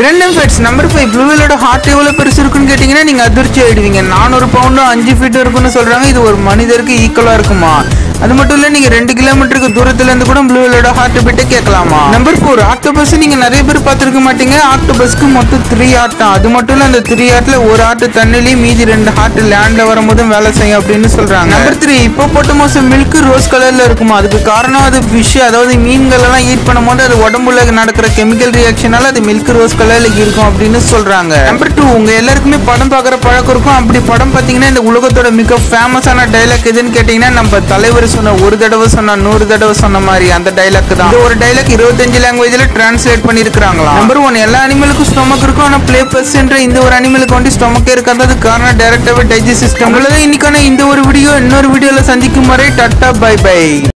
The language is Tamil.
random facts number five blue வேலோட ஹார்ட் எவ்வளோ பெருசு இருக்குன்னு கேட்டிங்கன்னா நீங்கள் அதிர்ச்சி ஆயிடுவீங்க நானூறு பவுண்டும் அஞ்சு ஃபீட் இருக்குன்னு சொல்கிறாங்க இது ஒரு மனிதருக்கு ஈக்குவலாக இருக்குமா அது மட்டும் இல்லை நீங்கள் ரெண்டு கிலோமீட்டருக்கு தூரத்துல இருந்து கூட ப்ளூ வேலோட ஹார்ட் பீட்டை கேட்கலாமா நம்பர் ஃபோர் ஆக்டோபஸ் நீங்கள் நிறைய பேர் பார்த்துருக்க மாட்டீங்க ஆக்டோபஸ்க்கு மொத்தம் த்ரீ ஹார்ட் தான் அது மட்டும் இல்லை அந்த த்ரீ ஹார்ட்ல ஒரு ஹார்ட் தண்ணிலையும் மீதி ரெண்டு ஹார்ட் லேண்ட்ல வரும்போதும் வேலை செய்யும் அப்படின்னு சொல்றாங்க நம்பர் த்ரீ இப்போ போட்ட மாசம் மில்க் ரோஸ் கலர்ல இருக்குமா அதுக்கு காரணம் அது ஃபிஷ் அதாவது மீன்கள் எல்லாம் ஈட் பண்ணும்போது அது உடம்புல நடக்கிற கெமிக்கல் ரியாக்ஷனால அது மில்க் ரோஸ் கலர்ல இருக்கும் அப்படின்னு சொல்றாங்க நம்பர் டூ உங்க எல்லாருக்குமே படம் பார்க்குற பழக்கம் இருக்கும் அப்படி படம் பார்த்தீங்கன்னா இந்த உலகத்தோட மிக ஃபேமஸான டைலாக் எதுன்னு கேட்டீங்கன்னா நம்ம தலைவர் சொன்ன ஒரு தடவை சொன்ன நூறு தடவை சொன்ன மாதிரி அந்த டைலாக் தான் இந்த ஒரு டைலாக் இருபத்தஞ்சு லாங்குவேஜ்ல டிரான்ஸ்லேட் பண்ணிருக்காங்களா நம்பர் ஒன் எல்லா அனிமலுக்கும் ஸ்டொமக் இருக்கும் ஆனா பிளே பஸ் என்ற இந்த ஒரு அனிமலுக்கு வந்து ஸ்டொமக்கே இருக்காது அது காரணம் டைரக்டாவே டைஜஸ்ட் சிஸ்டம் இன்னைக்கான இந்த ஒரு வீடியோ இன்னொரு வீடியோல சந்திக்கும் வரை டாட்டா பை பை